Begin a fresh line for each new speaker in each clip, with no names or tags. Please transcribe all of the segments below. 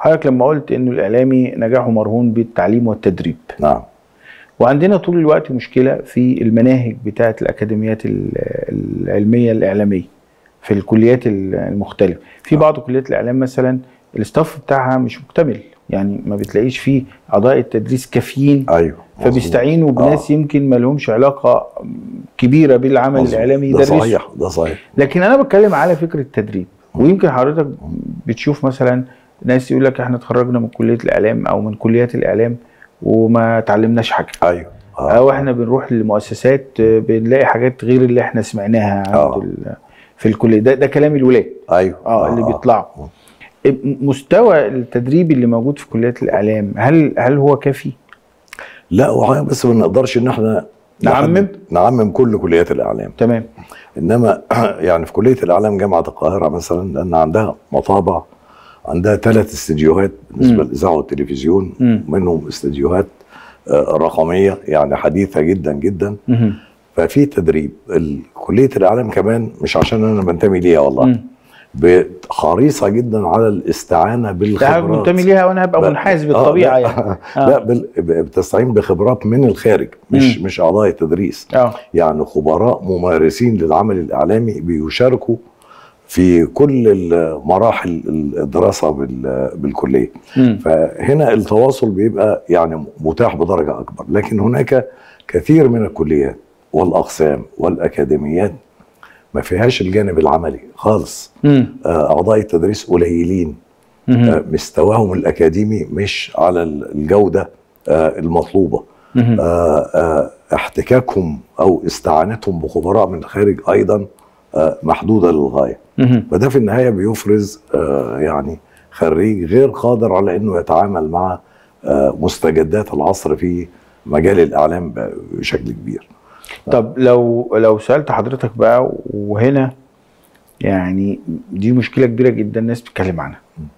حضرتك لما قلت انه الاعلامي نجاحه مرهون بالتعليم والتدريب
نعم
وعندنا طول الوقت مشكله في المناهج بتاعه الاكاديميات ال- العلميه الاعلاميه في الكليات المختلفه في بعض كليات الاعلام مثلا الاستاف بتاعها مش مكتمل يعني ما بتلاقيش فيه اعضاء التدريس كافيين
ايوه
فبيستعينوا
مظبوط.
بناس يمكن ما لهمش علاقه كبيره بالعمل
مظبوط.
الاعلامي
ده
يدرسوا
صحيح ده صحيح
لكن انا بتكلم على فكره التدريب ويمكن حضرتك بتشوف مثلا ناس يقول لك احنا اتخرجنا من كليه الاعلام او من كليات الاعلام وما تعلمناش حاجه
ايوه آه.
او احنا بنروح لمؤسسات آه، بنلاقي حاجات غير اللي احنا سمعناها عند
آه.
ال- في الكليه ده ده كلام الولاد
ايوه
اه اللي بيطلعوا م- مستوى التدريب اللي موجود في كليات الاعلام هل هل هو كافي؟
لا وحقيقة بس ما نقدرش ان احنا
نعمم؟
نحدد- نعمم كل كليات الاعلام
تمام
انما يعني في كليه الاعلام جامعه القاهره مثلا لان عندها مطابع عندها ثلاث استديوهات بالنسبه
مم.
للاذاعه والتلفزيون
مم.
منهم استديوهات آه، رقميه يعني حديثه جدا جدا
مهم.
ففي تدريب ال- كليه الاعلام كمان مش عشان انا بنتمي ليها والله
مم.
ب- حريصه جدا على الاستعانه
ده
بالخبرات
منتمي ليها وانا هبقى
لا.
منحاز
آه،
بالطبيعه
لا,
يعني
لا بال- ب- بتستعين بخبرات من الخارج مش مش اعضاء التدريس
اه
يعني خبراء ممارسين للعمل الاعلامي بيشاركوا في كل ال- مراحل الدراسه بال- بالكليه
مم.
فهنا التواصل بيبقى يعني متاح بدرجه اكبر لكن هناك كثير من الكليات والاقسام والاكاديميات ما فيهاش الجانب العملي خالص
مم.
آه، اعضاء التدريس قليلين
مهم.
آه، مستواهم الاكاديمي مش على الجوده آه، المطلوبه
مهم.
آه، آه، احتكاكهم او استعانتهم بخبراء من الخارج ايضا آه، محدوده للغايه
مهم.
فده في النهايه بيفرز آه، يعني خريج غير قادر على انه يتعامل مع آه، مستجدات العصر في مجال الاعلام بشكل كبير
طب لو لو سالت حضرتك بقى وهنا يعني دي مشكله كبيره جدا الناس بتتكلم عنها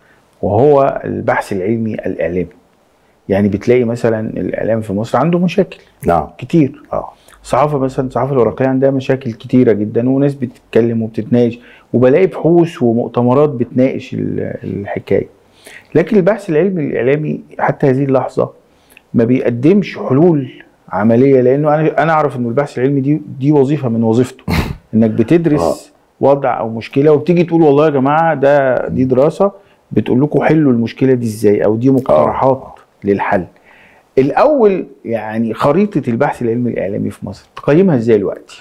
وهو البحث العلمي الاعلامي يعني بتلاقي مثلا الاعلام في مصر عنده مشاكل
نعم
كتير
اه
الصحافه مثلا الصحافه الورقيه عندها مشاكل كتيره جدا وناس بتتكلم وبتتناقش وبلاقي بحوث ومؤتمرات بتناقش ال- الحكايه لكن البحث العلمي الاعلامي حتى هذه اللحظه ما بيقدمش حلول عمليه لانه انا انا اعرف انه البحث العلمي دي دي وظيفه من وظيفته انك بتدرس وضع او مشكله وبتيجي تقول والله يا جماعه ده دي دراسه بتقول لكم حلوا المشكله دي ازاي او دي مقترحات للحل الاول يعني خريطه البحث العلمي الاعلامي في مصر تقيمها ازاي دلوقتي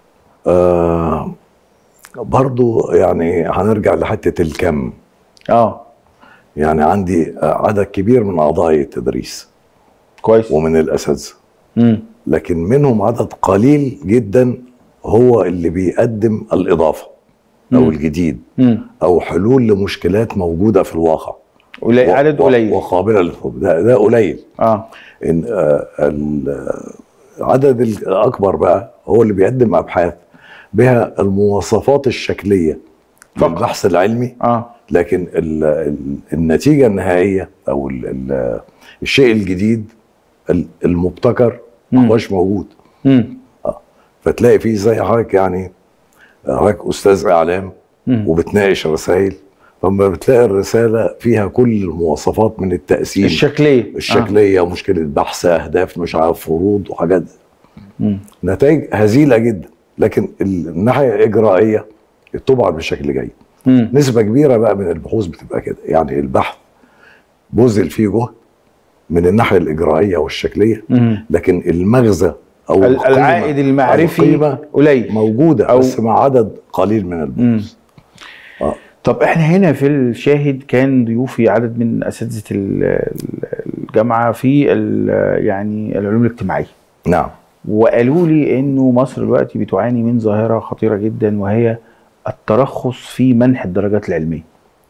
آه برضو يعني هنرجع لحته الكم
اه
يعني عندي آه، عدد كبير من اعضاء التدريس
كويس
ومن الاساتذه
امم
لكن منهم عدد قليل جدا هو اللي بيقدم الاضافه او
مم.
الجديد
امم
او حلول لمشكلات موجوده في الواقع
قليل
و-
عدد
و-
قليل
وقابله للحب ده, ده قليل
اه
إن آه، ال- العدد الاكبر بقى هو اللي بيقدم ابحاث بها المواصفات الشكليه
فقط.
للبحث العلمي
اه
لكن ال ال النتيجه النهائيه او ال ال الشيء الجديد ال- المبتكر ما
مم.
هوش موجود
امم
فتلاقي فيه زي حضرتك يعني حضرتك استاذ اعلام
مم.
وبتناقش رسائل فما بتلاقي الرساله فيها كل المواصفات من التقسيم
الشكليه
الشكليه ومشكله بحث اهداف مش عارف فروض وحاجات
مم.
نتائج هزيله جدا لكن الناحيه الاجرائيه طبعا بشكل جيد
مم.
نسبه كبيره بقى من البحوث بتبقى كده يعني البحث بذل فيه جهد من الناحيه الاجرائيه والشكليه
مم.
لكن المغزى او
ال-
القيمة-
العائد
أو
المعرفي
القيمة
قليل
موجوده
أو-
بس مع عدد قليل من البحوث آه.
طب احنا هنا في الشاهد كان ضيوفي عدد من اساتذه ال- ال- الجامعه في ال- يعني العلوم الاجتماعيه
نعم
وقالوا لي انه مصر دلوقتي بتعاني من ظاهره خطيره جدا وهي الترخص في منح الدرجات العلميه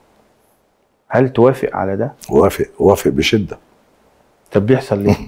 هل توافق على ده؟
وافق وافق بشده
طب بيحصل ليه؟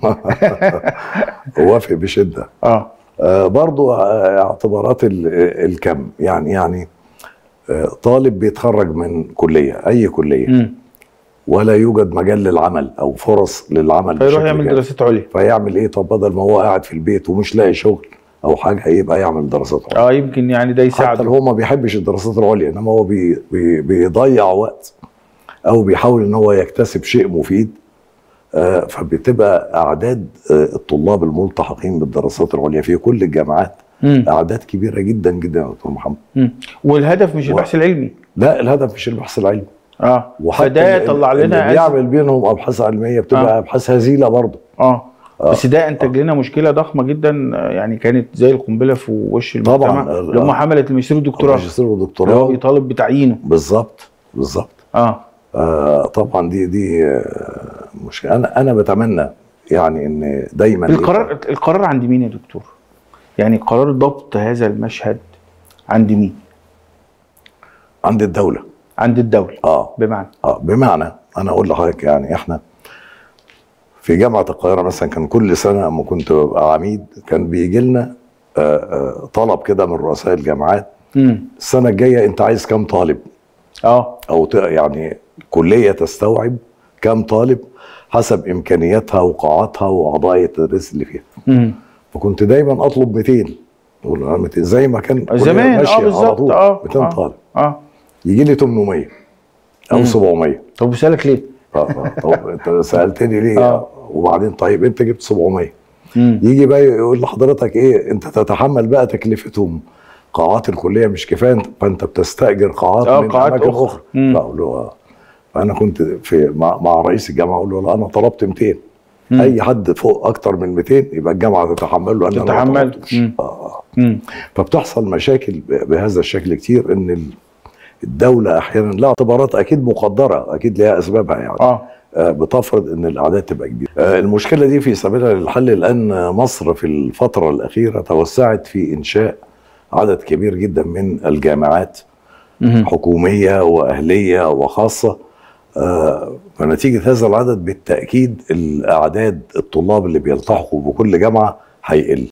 وافق بشده
اه
آه برضو آه، اعتبارات ال- الكم يعني يعني آه، طالب بيتخرج من كليه اي كليه
مم.
ولا يوجد مجال للعمل او فرص للعمل
فيروح
بشكل
يعمل
كامل.
دراسات عليا
فيعمل ايه طب بدل ما هو قاعد في البيت ومش لاقي شغل او حاجه يبقى يعمل دراسات عليا
اه يمكن يعني ده
حتى
يساعده
لو هو ما بيحبش الدراسات العليا انما هو بي بي بيضيع وقت او بيحاول ان هو يكتسب شيء مفيد آه، فبتبقى اعداد آه، الطلاب الملتحقين بالدراسات العليا في كل الجامعات
مم.
اعداد كبيره جدا جدا يا دكتور محمد
مم. والهدف مش البحث العلمي
لا الهدف مش البحث العلمي
اه
وحتى
فده
اللي-
يطلع
اللي
لنا أز-
بيعمل بينهم ابحاث علميه بتبقى
آه.
ابحاث هزيله برضه
اه
آه.
بس ده انتج لنا مشكله ضخمه جدا آه، يعني كانت زي القنبله في وش المجتمع
طبعاً.
اللي هم حمله الماجستير والدكتوراه
ماجستير
اللي هو
ودكتوراه
بيطالب بتعيينه
بالظبط بالظبط
اه
آه طبعا دي دي آه مشكله انا انا بتمنى يعني ان دايما
القرار القرار عند مين يا دكتور؟ يعني قرار ضبط هذا المشهد عند مين؟
عند الدوله
عند الدوله
اه
بمعنى
اه بمعنى انا اقول لحضرتك يعني احنا في جامعه القاهره مثلا كان كل سنه اما كنت ببقى عميد كان بيجي لنا آه آه طلب كده من رؤساء الجامعات
امم
السنه الجايه انت عايز كام طالب
اه
او ت- يعني كليه تستوعب كام طالب حسب امكانياتها وقاعاتها واعضاء التدريس اللي فيها
امم
فكنت دايما اطلب 200 اقول أنا 200 زي ما كان كلية
زمان
ماشية
اه
على
بالظبط
طول،
اه
200
آه.
طالب
اه
يجي لي 800 او
مم.
700
طب بسالك ليه؟
اه اه طب انت سالتني ليه
آه.
وبعدين طيب انت جبت 700
امم
يجي بقى يقول لحضرتك ايه انت تتحمل بقى تكلفتهم قاعات الكليه مش كفايه فانت بتستاجر قاعات
آه،
من
قاعات
اماكن
أخرى.
اخرى
مم.
لا اقول له آه. فانا كنت في مع, مع رئيس الجامعه اقول له لا انا طلبت 200
مم.
اي حد فوق اكتر من 200 يبقى الجامعه تتحمل له انا ما
تتحمل.
طلبتوش.
مم.
آه، آه.
امم
فبتحصل مشاكل ب- بهذا الشكل كتير ان ال- الدوله احيانا لها اعتبارات اكيد مقدره اكيد لها اسبابها يعني
اه
آه، بتفرض ان الاعداد تبقى كبيره. آه، المشكله دي في سبيلها للحل لان مصر في الفتره الاخيره توسعت في انشاء عدد كبير جدا من الجامعات
مم.
حكوميه واهليه وخاصه آه، فنتيجه هذا العدد بالتاكيد الاعداد الطلاب اللي بيلتحقوا بكل جامعه هيقل